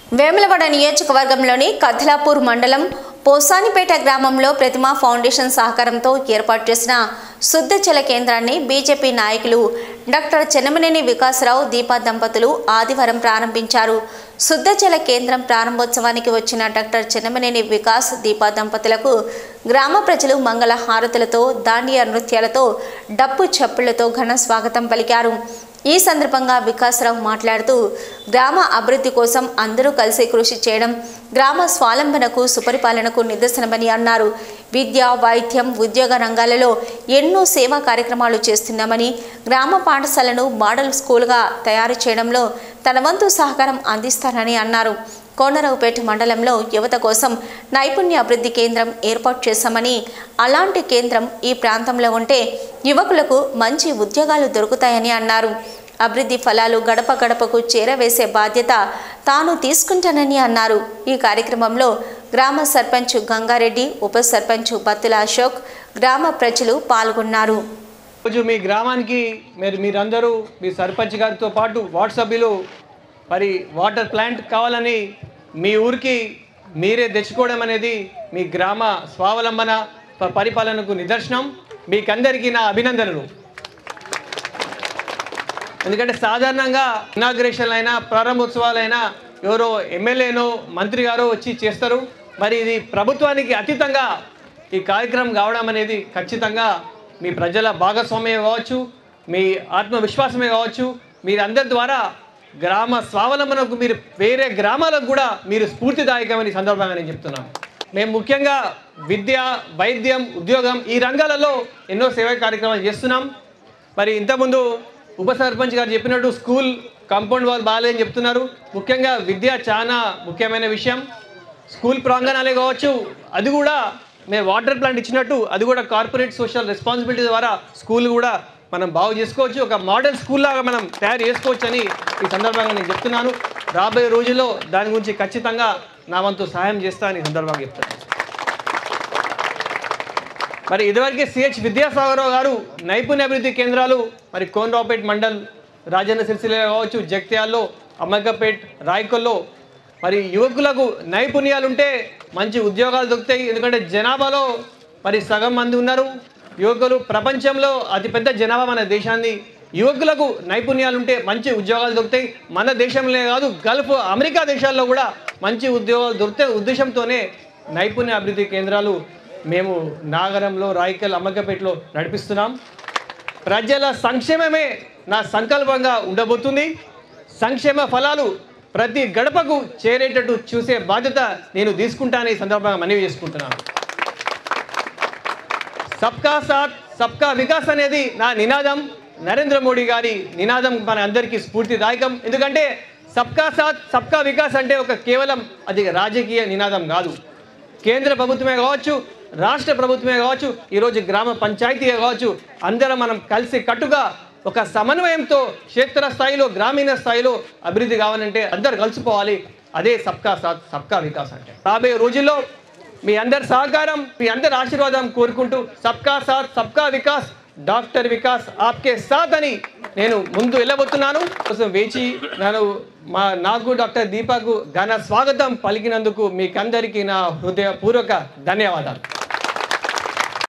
వేములవాడ నియోజకవర్గంలోని కథలాపూర్ మండలం పోసానిపేట గ్రామంలో ప్రతిమ ఫౌండేషన్ సహకారంతో ఏర్పాటు చేసిన శుద్ధ జల కేంద్రాన్ని బీజేపీ నాయకులు డాక్టర్ చెన్నమనేని వికాసరావు దీపా దంపతులు ఆదివారం ప్రారంభించారు శుద్ధ జల కేంద్రం ప్రారంభోత్సవానికి వచ్చిన డాక్టర్ చెన్నమనేని వికాస్ దీపా దంపతులకు గ్రామ ప్రజలు మంగళ హారతులతో దాండియా నృత్యాలతో డప్పు చప్పుళ్లతో ఘన స్వాగతం పలికారు ఈ సందర్భంగా వికాసరావు మాట్లాడుతూ గ్రామ అభివృద్ధి కోసం అందరూ కలిసి కృషి చేయడం గ్రామ స్వాలంబనకు సుపరిపాలనకు నిదర్శనమని అన్నారు విద్య వైద్యం ఉద్యోగ రంగాలలో ఎన్నో సేవా కార్యక్రమాలు చేస్తున్నామని గ్రామ పాఠశాలను మోడల్ స్కూల్గా తయారు చేయడంలో తన వంతు సహకారం అందిస్తానని అన్నారు కోనరావుపేట మండలంలో యువత కోసం నైపుణ్య అభివృద్ధి కేంద్రం ఏర్పాటు చేశామని అలాంటి కేంద్రం ఈ ప్రాంతంలో ఉంటే యువకులకు మంచి ఉద్యోగాలు దొరుకుతాయని అన్నారు అభివృద్ధి ఫలాలు గడప గడపకు చేరవేసే బాధ్యత తాను తీసుకుంటానని అన్నారు ఈ కార్యక్రమంలో గ్రామ సర్పంచ్ గంగారెడ్డి ఉప సర్పంచ్ బత్తుల అశోక్ గ్రామ ప్రజలు పాల్గొన్నారు రోజు మీ గ్రామానికి మీరు మీరందరూ మీ సర్పంచ్ గారితో పాటు వార్డు సభ్యులు మరి వాటర్ ప్లాంట్ కావాలని మీ ఊరికి మీరే తెచ్చుకోవడం అనేది మీ గ్రామ స్వావలంబన ప- పరిపాలనకు నిదర్శనం మీకందరికీ నా అభినందనలు ఎందుకంటే సాధారణంగా ఇనాగ్రేషన్ అయినా ప్రారంభోత్సవాలైనా ఎవరో ఎమ్మెల్యేనో మంత్రి గారో వచ్చి చేస్తారు మరి ఇది ప్రభుత్వానికి అతీతంగా ఈ కార్యక్రమం కావడం అనేది ఖచ్చితంగా మీ ప్రజల భాగస్వామ్యమే కావచ్చు మీ ఆత్మవిశ్వాసమే కావచ్చు మీరందరి ద్వారా గ్రామ స్వావలంబనకు మీరు వేరే గ్రామాలకు కూడా మీరు స్ఫూర్తిదాయకమని ఈ సందర్భంగా నేను చెప్తున్నాను మేము ముఖ్యంగా విద్య వైద్యం ఉద్యోగం ఈ రంగాలలో ఎన్నో సేవా కార్యక్రమాలు చేస్తున్నాం మరి ఇంతకుముందు ఉప సర్పంచ్ గారు చెప్పినట్టు స్కూల్ కాంపౌండ్ వాళ్ళు బాగాలేదని చెప్తున్నారు ముఖ్యంగా విద్య చాలా ముఖ్యమైన విషయం స్కూల్ ప్రాంగణాలే కావచ్చు అది కూడా మేము వాటర్ ప్లాంట్ ఇచ్చినట్టు అది కూడా కార్పొరేట్ సోషల్ రెస్పాన్సిబిలిటీ ద్వారా స్కూల్ కూడా మనం బాగు చేసుకోవచ్చు ఒక మోడల్ స్కూల్ లాగా మనం తయారు చేసుకోవచ్చు అని ఈ సందర్భంగా నేను చెప్తున్నాను రాబోయే రోజుల్లో దాని గురించి ఖచ్చితంగా నా వంతు సహాయం చేస్తానని ఈ సందర్భంగా చెప్తున్నాను మరి ఇదివరకే సిహెచ్ విద్యాసాగరరావు గారు నైపుణ్య అభివృద్ధి కేంద్రాలు మరి కోనరావుపేట్ మండల్ రాజన్న సిరిసిల్ల కావచ్చు జగిత్యాల్లో అమ్మకపేట్ రాయకొల్లో మరి యువకులకు నైపుణ్యాలు ఉంటే మంచి ఉద్యోగాలు దొరుకుతాయి ఎందుకంటే జనాభాలో మరి సగం మంది ఉన్నారు యువకులు ప్రపంచంలో అతిపెద్ద జనాభా మన దేశాన్ని యువకులకు నైపుణ్యాలు ఉంటే మంచి ఉద్యోగాలు దొరుకుతాయి మన దేశంలో కాదు గల్ఫ్ అమెరికా దేశాల్లో కూడా మంచి ఉద్యోగాలు దొరికే ఉద్దేశంతోనే నైపుణ్య అభివృద్ధి కేంద్రాలు మేము నాగరంలో రాయికల్ అమ్మకపేటలో నడిపిస్తున్నాం ప్రజల సంక్షేమమే నా సంకల్పంగా ఉండబోతుంది సంక్షేమ ఫలాలు ప్రతి గడపకు చేరేటట్టు చూసే బాధ్యత నేను తీసుకుంటానని ఈ సందర్భంగా మనవి చేసుకుంటున్నాను సబ్కా సాత్ సబ్కా వికాస్ అనేది నా నినాదం నరేంద్ర మోడీ గారి నినాదం మన అందరికీ స్ఫూర్తిదాయకం ఎందుకంటే సబ్కా సాత్ సబ్కా వికాస్ అంటే ఒక కేవలం అది రాజకీయ నినాదం కాదు కేంద్ర ప్రభుత్వమే కావచ్చు రాష్ట్ర ప్రభుత్వమే కావచ్చు ఈరోజు గ్రామ పంచాయతీ కావచ్చు అందరం మనం కలిసి కట్టుగా ఒక సమన్వయంతో క్షేత్ర స్థాయిలో గ్రామీణ స్థాయిలో అభివృద్ధి కావాలంటే అందరు కలిసిపోవాలి అదే సబ్కా సాత్ సబ్కా వికాస్ అంటే రాబోయే రోజుల్లో మీ అందరి సహకారం మీ అందరి ఆశీర్వాదం కోరుకుంటూ సబ్కా సాత్ సబ్కా వికాస్ డాక్టర్ వికాస్ ఆప్కే సాత్ అని నేను ముందు వెళ్ళబోతున్నాను కోసం వేచి నేను మా నాకు డాక్టర్ దీపాకు ఘన స్వాగతం పలికినందుకు మీకందరికీ నా హృదయపూర్వక ధన్యవాదాలు